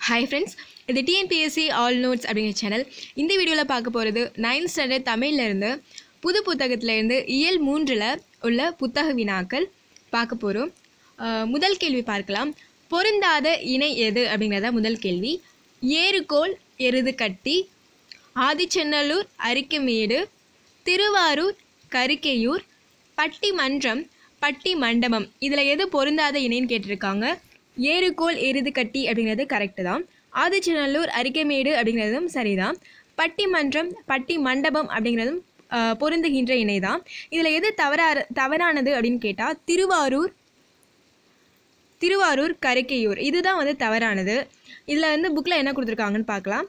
hi friends இது TNPSC all notes அப்படிங்கிற channel இந்த வீடியோவில் பார்க்க போகிறது நைன்த் ஸ்டாண்டர்ட் தமிழ்லேருந்து புது புத்தகத்திலேருந்து இயல் மூன்றில் உள்ள புத்தக வினாக்கள் பார்க்க போகிறோம் முதல் கேள்வி பார்க்கலாம் பொருந்தாத இணை எது அப்படிங்கிறத முதல் கேள்வி ஏறுகோல் எருது கட்டி ஆதிச்சென்னலூர் அரிக்கமேடு திருவாரூர் கரிக்கையூர் பட்டிமன்றம் பட்டி மண்டபம் இதில் எது பொருந்தாத இணைன்னு கேட்டிருக்காங்க ஏறுகோல் எருது கட்டி அப்படிங்கிறது கரெக்டு தான் ஆதிச்சநல்லூர் அரிக்கைமேடு அப்படிங்கிறதும் சரிதான் பட்டிமன்றம் பட்டி மண்டபம் அப்படிங்கிறதும் ஆஹ், பொருந்துகின்ற இணை தான் இதில் எது தவறா தவறானது அப்படின்னு கேட்டால் திருவாரூர் திருவாரூர் கரிக்கையூர் இதுதான் வந்து தவறானது இதில் வந்து புக்கில் என்ன கொடுத்துருக்காங்கன்னு பார்க்கலாம்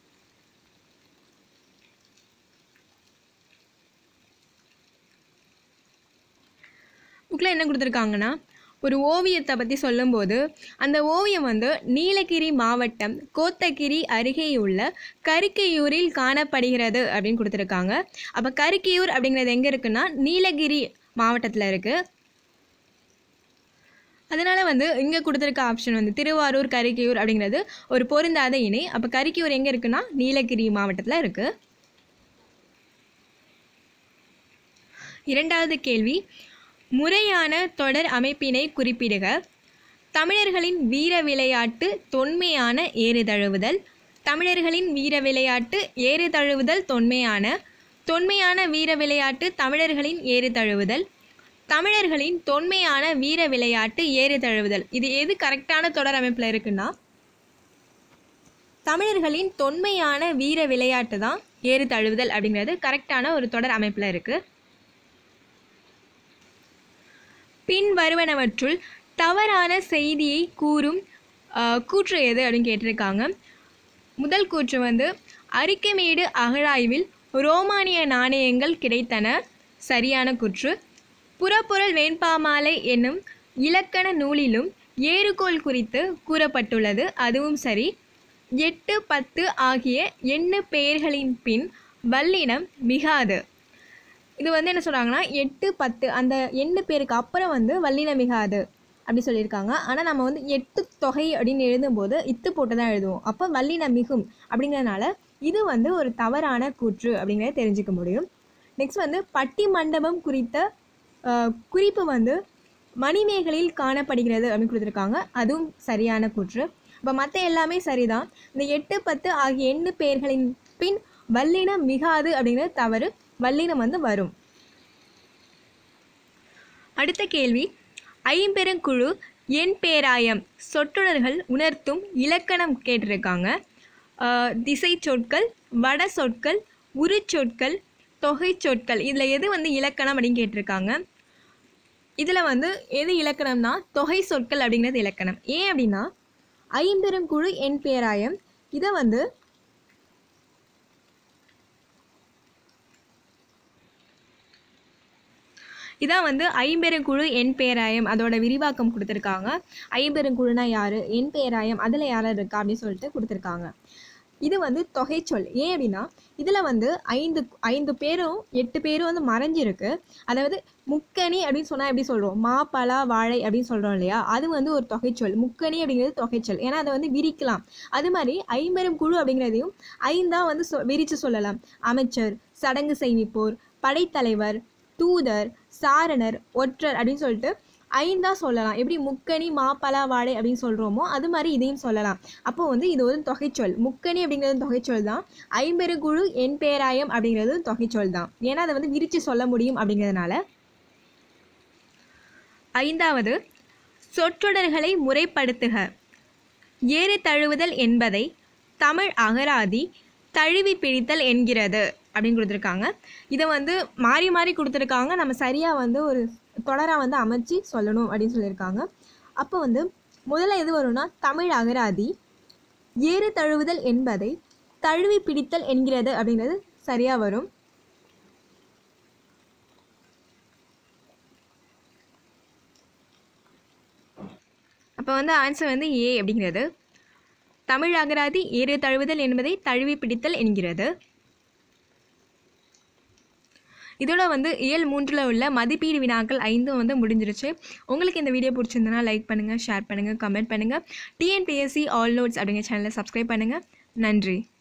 புக்கில் என்ன கொடுத்துருக்காங்கன்னா ஒரு ஓவியத்தை பற்றி சொல்லும்போது அந்த ஓவியம் வந்து நீலகிரி மாவட்டம் கோத்தகிரி அருகேயுள்ள கரிக்கையூரில் காணப்படுகிறது அப்படின்னு கொடுத்துருக்காங்க அப்போ கரிக்கையூர் அப்படிங்கிறது எங்கே இருக்குன்னா நீலகிரி மாவட்டத்தில் இருக்குது அதனால் வந்து இங்கே கொடுத்துருக்க ஆப்ஷன் வந்து திருவாரூர் கரிக்கையூர் அப்படிங்கிறது ஒரு பொருந்தாத இணை அப்போ கரிக்கையூர் எங்கே இருக்குன்னா நீலகிரி மாவட்டத்தில் இருக்குது இரண்டாவது கேள்வி முறையான தொடர் அமைப்பினை குறிப்பிடுக தமிழர்களின் வீர விளையாட்டு தொன்மையான ஏறுதழுவுதல் தமிழர்களின் வீர விளையாட்டு ஏறுதழுவுதல் தொன்மையான தொன்மையான வீர விளையாட்டு தமிழர்களின் ஏறுதழுவுதல் தமிழர்களின் தொன்மையான வீர விளையாட்டு ஏறுதழுவுதல் இது எது கரெக்டான தொடர் அமைப்பில் இருக்குன்னா தமிழர்களின் தொன்மையான வீர விளையாட்டு தான் ஏறு தழுவுதல் அப்படிங்கிறது கரெக்டான ஒரு தொடர் அமைப்பில் இருக்குது பின் வருவனவற்றுள் தவறான செய்தியை கூறும் ஆஹ், கூற்று எது அப்படின்னு கேட்டிருக்காங்க முதல் கூற்று வந்து அரிக்கமேடு அகழாய்வில் ரோமானிய நாணயங்கள் கிடைத்தன சரியான கூற்று புறப்பொருள் வேண்பாமாலை என்னும் இலக்கண நூலிலும் ஏறுகோல் குறித்து கூறப்பட்டுள்ளது அதுவும் சரி எட்டு பத்து ஆகிய எண்ணு பெயர்களின் பின் வல்லினம் மிகாது இது வந்து என்ன சொல்கிறாங்கன்னா எட்டு பத்து அந்த எண்ணு பேருக்கு அப்புறம் வந்து வல்லினம் மிகாது அப்படி சொல்லியிருக்காங்க ஆனால் நம்ம வந்து எட்டு தொகை அப்படின்னு எழுதும்போது இத்து போட்டு தான் எழுதுவோம் அப்போ வல்லினம் மிகும் அப்படிங்கிறதுனால இது வந்து ஒரு தவறான கூற்று அப்படிங்கிறத தெரிஞ்சுக்க முடியும் நெக்ஸ்ட் வந்து பட்டி மண்டபம் குறித்த அஹ், குறிப்பு வந்து மணிமேகலையில் காணப்படுகிறது அப்படின்னு கொடுத்துருக்காங்க அதுவும் சரியான கூற்று இப்போ மற்ற எல்லாமே சரிதான் இந்த எட்டு பத்து ஆகிய எண்ணு பெயர்களின் பின் வல்லினம் மிகாது அப்படிங்கிறது தவறு வல்லினம் வந்து வரும் அடுத்த கேள்வி ஐம்பெருங்குழு என் பேராயம் சொற்றொடர்கள் உணர்த்தும் இலக்கணம் கேட்டிருக்காங்க ஆஹ், திசை சொற்கள் வட சொற்கள் உரு சொற்கள் தொகை சொற்கள் இதில் எது வந்து இலக்கணம் அப்படின்னு கேட்டிருக்காங்க இதில் வந்து எது இலக்கணம்னா தொகை சொற்கள் அப்படிங்கிறது இலக்கணம் ஏன் அப்படின்னா ஐம்பெருங்குழு என் பேராயம் இதை வந்து இதான் வந்து ஐம்பெருங்குழு என் பேராயம் அதோட விரிவாக்கம் கொடுத்துருக்காங்க ஐம்பெருங்குழுனா யார் என் பேராயம் அதில் யார் இருக்கா அப்படின்னு சொல்லிட்டு கொடுத்துருக்காங்க இது வந்து தொகைச்சொல் ஏன் அப்படின்னா இதில் வந்து ஐந்து ஐந்து பேரும் எட்டு பேரும் வந்து மறைஞ்சிருக்கு அதாவது முக்கணி அப்படின்னு சொன்னால் எப்படி சொல்கிறோம் மா பலா வாழை அப்படின்னு சொல்கிறோம் இல்லையா அது வந்து ஒரு தொகைச்சொல் முக்கணி அப்படிங்கிறது தொகைச்சொல் ஏன்னா அதை வந்து விரிக்கலாம் அது மாதிரி ஐம்பெரும் குழு அப்படிங்கிறதையும் ஐந்தாக வந்து சொ விரித்து சொல்லலாம் அமைச்சர் சடங்கு செய்விப்போர் படைத்தலைவர் தூதர் சாரணர் ஒற்றர் அப்படின்னு சொல்லிட்டு ஐந்தா சொல்லலாம் எப்படி முக்கணி மாப்பலா வாழை அப்படின்னு சொல்கிறோமோ அது மாதிரி இதையும் சொல்லலாம் அப்போ வந்து இது ஒரு தொகைச்சொல் முக்கணி அப்படிங்கிறது தொகைச்சொல் தான் ஐம்பெருங்குழு என் பேராயம் அப்படிங்கிறது தொகைச்சொல் தான் ஏன்னா அதை வந்து விரித்து சொல்ல முடியும் அப்படிங்கிறதுனால ஐந்தாவது சொற்றொடர்களை முறைப்படுத்துக ஏறு தழுவுதல் என்பதை தமிழ் அகராதி தழுவி பிடித்தல் என்கிறது அப்படின்னு கொடுத்துருக்காங்க இதை வந்து மாறி மாறி கொடுத்துருக்காங்க நம்ம சரியாக வந்து ஒரு தொடராக வந்து அமைச்சு சொல்லணும் அப்படின்னு சொல்லியிருக்காங்க அப்போ வந்து முதல்ல எது வரும்னா தமிழ் அகராதி ஏறு தழுவுதல் என்பதை தழுவி பிடித்தல் என்கிறது அப்படிங்கிறது சரியாக வரும் அப்போ வந்து ஆன்சர் வந்து ஏ அப்படிங்கிறது தமிழ் அகராதி ஏறு தழுவுதல் என்பதை தழுவி பிடித்தல் என்கிறது இதோட வந்து இயல் மூன்றில் உள்ள மதிப்பீடு வினாக்கள் ஐந்தும் வந்து முடிஞ்சிருச்சு உங்களுக்கு இந்த வீடியோ பிடிச்சிருந்தனா லைக் பண்ணுங்கள் ஷேர் பண்ணுங்கள் கமெண்ட் பண்ணுங்கள் டிஎன்பிஎஸ்சி ஆல் நோட்ஸ் அப்படிங்கிற சேனலை சப்ஸ்கிரைப் பண்ணுங்கள் நன்றி